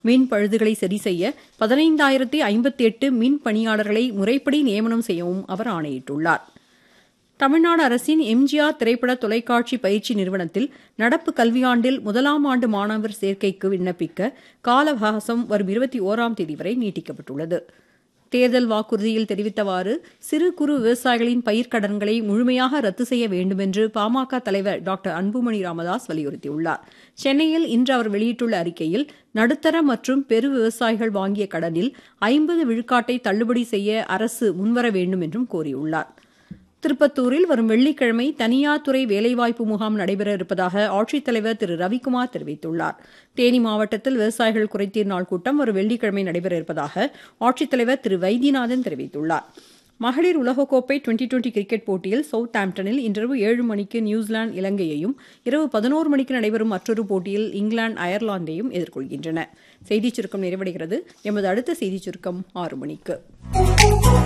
மின் பழுதுகளை சரி செய்ய பதினைந்தாயிரத்தி ஐம்பத்தி எட்டு மின் பணியாளர்களை முறைப்படி நியமனம் செய்யவும் அவர் ஆணையிட்டுள்ளார் தமிழ்நாடு அரசின் எம்ஜிஆர் திரைப்பட தொலைக்காட்சி பயிற்சி நிறுவனத்தில் நடப்பு கல்வியாண்டில் முதலாம் ஆண்டு மாணவர் சேர்க்கைக்கு விண்ணப்பிக்க கால அவகாசம் வரும் இருபத்தி ஓராம் தேதி வரை நீட்டிக்கப்பட்டுள்ளது தேர்தல் வாக்குறுதியில் தெரிவித்தவாறு சிறு குறு விவசாயிகளின் பயிர்க்கடன்களை முழுமையாக ரத்து செய்ய வேண்டுமென்று பாமக தலைவர் டாக்டர் அன்புமணி ராமதாஸ் வலியுறுத்தியுள்ளார் சென்னையில் இன்று அவர் வெளியிட்டுள்ள அறிக்கையில் நடுத்தர மற்றும் பெரு விவசாயிகள் வாங்கிய கடனில் ஐம்பது விழுக்காட்டை தள்ளுபடி செய்ய அரசு முன்வர வேண்டும் என்றும் கோரியுள்ளார் திருப்பத்தூரில் வரும் வெள்ளிக்கிழமை தனியார் துறை வேலைவாய்ப்பு முகாம் நடைபெற இருப்பதாக ஆட்சித்தலைவர் திரு ரவிக்குமார் தெரிவித்துள்ளார் தேனி மாவட்டத்தில் விவசாயிகள் குறைதீர் நாள் கூட்டம் வரும் வெள்ளிக்கிழமை நடைபெற இருப்பதாக ஆட்சித்தலைவர் திரு வைத்தியநாதன் தெரிவித்துள்ளார் மகளிர் உலகக்கோப்பை டுவெண்டி டுவெண்டி கிரிக்கெட் போட்டியில் சவுத் ஆம்டனில் இன்றிரவு ஏழு மணிக்கு நியூசிலாந்து இலங்கையையும் இரவு பதினோரு மணிக்கு நடைபெறும் மற்றொரு போட்டியில் இங்கிலாந்து அயர்லாந்தையும் எதிர்கொள்கின்றன செய்திச் சுருக்கம் நிறைவடைகிறது எமது அடுத்த செய்திச் சுருக்கம் ஆறு மணிக்கு